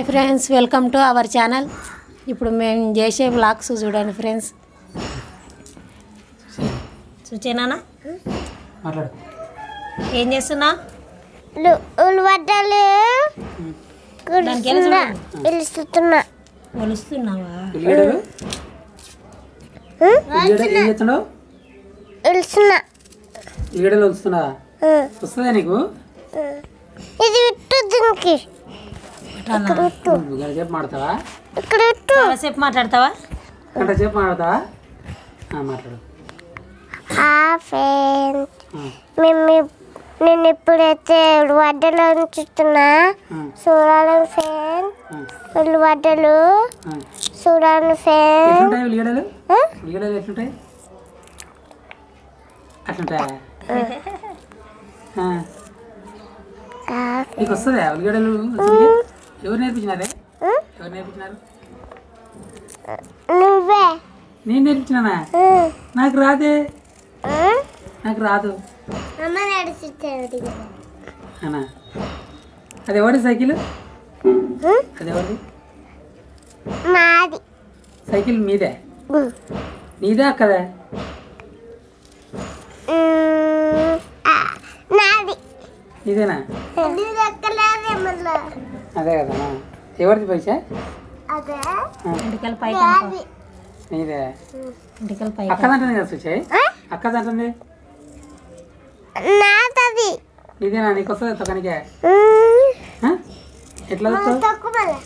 Friends welcome to our channel ఇప్పుడు మేము చేసే వ్లాగ్స్ చూడండి ఫ్రెండ్స్ చూచేనా మాట్లాడు ఏం చేస్తున్నా ఉల్లిగడ్డలు దానికి ఎలా కుడుతున్నా చూడండి. పిలుస్తున్నా కొలుస్తున్నావా ఉల్లిగడ్డలు ఉల్లిగడ్డ ఏం చేస్తున్నావు పిలుస్తున్నా ఉల్లిగడ్డలు వస్తున్నా వస్తుందా నీకు ఇది విట్టు దీనికి అట్లా నువ్వు గంట సేపు మాడతావా ఇక్కడ విట్టు చాలాసేపు మాట్లాడతావా గంట సేపు మాడతావా ఆ, మాట్లాడు హా ఫ్రెండ్ ఆ, మేము ఇప్- నేను ఇప్పుడైతే ఉల్లిగడ్డలు ఉంచుతున్నా ఆ, చూడాలి ఫ్రెండ్ ఆ, ఉల్లిగడ్డలు ఆ. చూడాలి ఫ్రెండ్ ఎట్లుంటాయి ఉల్లిగడ్డలు ఉల్లిగడ్డలు ఎట్లుంటాయి అట్లుంటాయా ఆ, నీకు వస్తుందా ఉల్లిగడ్డలు ఉల్లిగడ్డ? ఎవరు నేర్పించినారే ఎవరు నేర్పించినారు నువ్వే నేను నేర్పించినానా నాకు రాదే నాకు రాదు అమ్మ నడుస్తుంది అనా అది ఎవరి సైకిల్ అది ఎవరిది మాది సైకిల్ మీదే నీదే అక్కదే మ్మ్. ఆ, నాది నీదేనా నీది ఎక్కలేదే మళ్ళా అదే కదా ఎవరిది పైసా అదే ఇంటికల్ పైకి నాది నీదే ఇంటికల్ పైకి అక్కదంటుంది కదా సుచాయ్ ఆ? అక్కదంటుంది నాదది నీదేనా నీకు వస్తుంది తొక్కనికే మ్మ్. ఆ? ఎట్లా వస్తావు తక్కువ మళ్ళా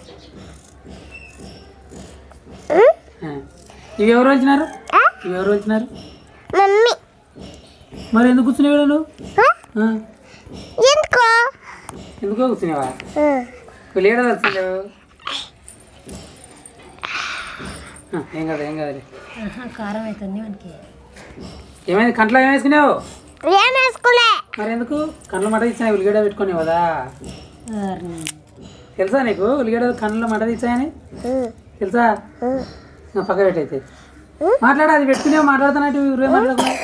ఇవి ఎవరు వచ్చినారు ఆ? ఇవి ఎవరు వచ్చినారు మమ్మీ మరి ఎందుకు కూర్చునేవాడు నువ్వు ఆ? ఆ? ఎందుకో ఎందుకో కూర్చునేవా ఆ. లేడ వచ్చిండు ఏం కదా ఏం కదా ఆహా, కారం అవుతుంది మనకి ఏమైంది కంట్లో ఏం వేసుకున్నావు ఏం వేసుకోలే మరి ఎందుకు కండ్ల మట ఇచ్చాయి ఉల్లిగడ్డ పెట్టుకునేవు కదా వారిని. తెలుసా నీకు ఉల్లిగడ్డ కన్నులో మట ఇచ్చాయని మ్మ్. తెలుసా మ్మ్. నా పక్క పెట్టయితే మాట్లాడు అది పెట్టుకునేవు మాట్లాడుతున్నట్టు ఇరవై మాట్లాడుకున్నావు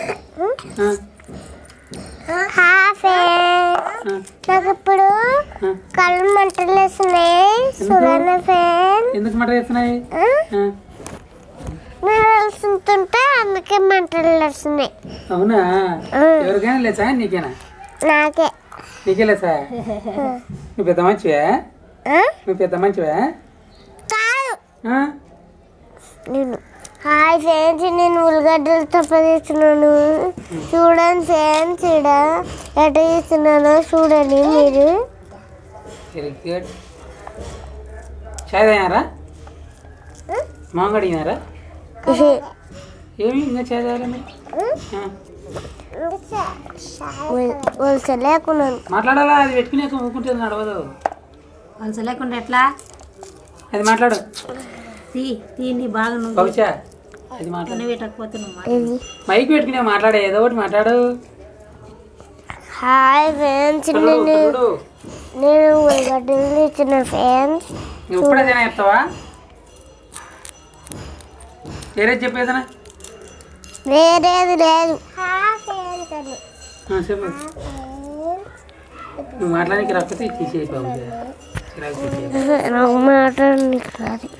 హాఫే నాకు ఇప్పుడు కళ్ళు మంటలు వేస్తున్నాయి చూడండి ఫ్రెండ్ ఎందుకు మట వేస్తున్నాయి ఆ, నేను వెళ్తుంటే అందుకే మంటలు వేస్తున్నాయి అవునా ఎవరికైనా లేచా నీకేనా నాకే నీకే లేచా నువ్వు పెద్ద మంచివే ఆ? నువ్వు పెద్ద మంచివే కాదు ఆ? నేను హాయ్ ఫ్రెండ్స్ నేను ఉల్లిగడ్డలు తప్పదీస్తున్నాను చూడండి ఫ్రెండ్స్ ఇక్కడ ఎట తీస్తున్నానో చూడండి మీరు వెరీ గుడ్ చాయ్ తాగినారా మాంగ అడిగినారా ఏమి ఇంకా చాయ్ తాగాలి మీరు? ఆ. వలస లేకున్నాను మాట్లాడాలా అది పెట్టుకునే ఊరుకుంటే నడవదు వలస లేకుండా ఎట్లా అది మాట్లాడు తీ తీయండి బాగా నువ్వు బహుశా అది మాట్లాడు నువ్వు పెట్టకపోతే నువ్వు మాట్లాడు. ఇది మైక్ పెట్టుకునే మాట్లాడే ఏదో ఒకటి మాట్లాడు హాయ్ ఫ్రెండ్స్ చూడు, నేను చూడు. నేను ఉల్లిగడ్డలు ఇచ్చిన ఫ్రెండ్స్ నువ్వు ఇప్పుడే తినే చెప్తావా వేరే చెప్పేదనా వేరేది లేదు చెప్పు నువ్వు మాట్లాడానికి రాకపోతే తీసేయి బహుశా చిరాకు పెట్టేయకు. నాకు మాట్లాడడానికి రాదు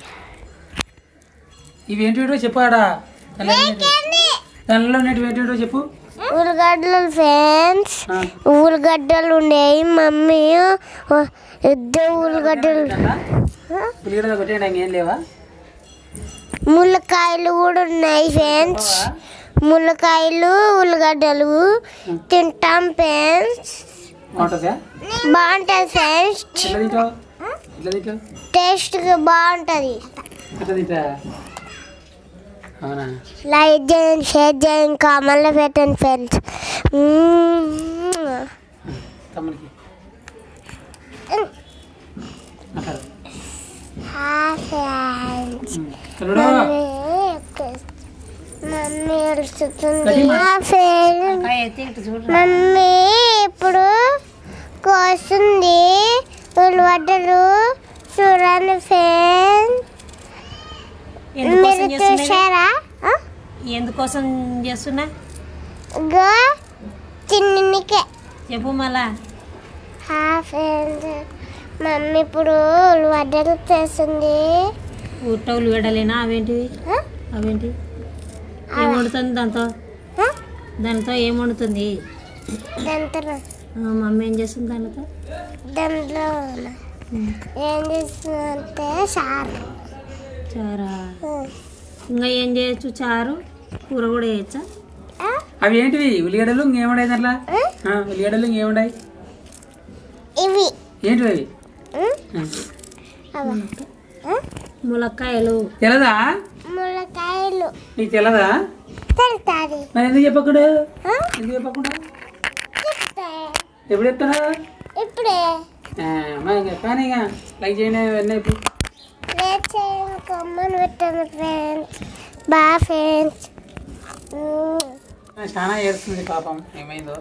ఇవి ఏంటివో చెప్పాడా దానిలో ఉన్నట్టు ఏంటివో చెప్పు ఉల్లిగడ్డలు ఫ్రెండ్స్ ఆ. ఉల్లిగడ్డలు ఉండేవి మమ్మీ ఓ, ఇద్దరు ఉల్లిగడ్డలు ఉల్లిగడ్డ కొట్టేయడం ఇంకేం లేవా ముల్లకాయలు కూడా ఉన్నాయి ఫ్రెండ్స్ ముల్లకాయలు ఉల్లిగడ్డలు తింటాం ఫ్రెండ్స్ బాగుంటుందా బాగుంటుంది ఫ్రెండ్స్ ఎట్లా తింటావు ఎట్లా తింటావు టేస్ట్గా బాగుంటుంది ఎట్లా తింటా అవునా లైక్ చేయండి షేర్ చేయండి కామెంట్లో పెట్టండి ఫ్రెండ్స్ తమ్ముడికి మాట్లాడు ఫ్రెండ్స్ ఉమ్. తల్లుడు మమ్మీ ఏడుస్తుంది గట్టిగా ఫ్రెండ్స్ కాయ ఎత్తి ఇటు చూడు మమ్మీ ఇప్పుడు కోస్తుంది ఉల్లిగడ్డలు చూడండి ఫ్రెండ్స్ ఎందుకోసం మీరు చేస్తున్నా చూసారా ఆ? ఎందుకోసం చేస్తున్నా గో చిన్నకే చెప్పు మళ్ళా హా ఫ్రెండ్స్ మమ్మీ ఇప్పుడు వడ్డలు చేస్తుంది ఉట్ట ఉల్లిగడ్డలేనా అవేంటివి ఆ? అవేంటి ఏం వండుతుంది దాంతో ఆ? దానితో ఏం వండుతుంది దాంతో ఆ, మమ్మీ ఏం చేస్తుంది దానితో దాంట్లో ఏం చేస్తుందంటే సారు చారా ఇంకా ఏం చేయొచ్చు చారు కూర కూడా చేయొచ్చా అవి ఏంటివి ఉల్లిగడ్డలు ఇంకేముండాయి దాంట్లో ఆ, ఉల్లిగడ్డలు ఇంకేముండాయి ఇవి ఏంటివి అవి ఉం? ఆ. అవి ఆ? ములక్కాయలు తెలదా ములక్కాయలు నీకు తెలదా తెలుస్తుంది మరి ఎందుకు చెప్పకుండా ఆ? ఎందుకు చెప్పకుండా చెప్తే ఎప్పుడు చెప్తానా ఇప్పుడే మా ఇంకా కానీ ఇక లైక్ చేయండి అవన్నీ ఇప్పుడు లేచే కమ్మని పెట్టాను ఫ్రెండ్స్ బాగా ఫ్రెండ్స్ చాలా ఏడుస్తుంది పాపం ఏమైందో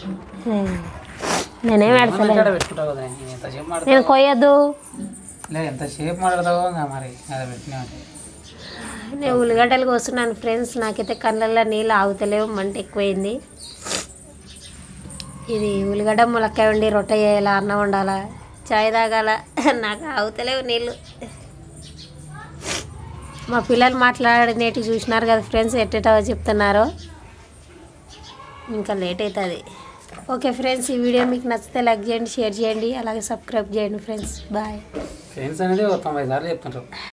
నేనేం పెడతలే ఇక్కడ పెట్టుకుంటావు కదా నేను ఎంతసేపు నేను మాడతావు కొయ్యొద్దు లేదు ఎంతసేపు మాడతావు ఇంకా మరి అది పెట్టినా నేను ఉల్లిగడ్డలు కోస్తున్నాను ఫ్రెండ్స్ నాకైతే కళ్ళల్లో నీళ్ళు ఆగుతలేవు మంట ఎక్కువైంది ఇది ఉల్లిగడ్డ ములక్కాయ ఉండి రొట్టె చేయాలా అన్నం వండాలా చాయ్ తాగాల నాకు ఆగుతలేవు నీళ్ళు మా పిల్లలు మాట్లాడినేటి చూసినారు కదా ఫ్రెండ్స్ ఎట్టేటో చెప్తున్నారో ఇంకా లేట్ అవుతుంది ఓకే ఫ్రెండ్స్ ఈ వీడియో మీకు నచ్చితే లైక్ చేయండి షేర్ చేయండి అలాగే సబ్స్క్రైబ్ చేయండి ఫ్రెండ్స్ బాయ్ ఫ్రెండ్స్ అనేది ఒక తొంభై సార్లు చెప్తుంటారు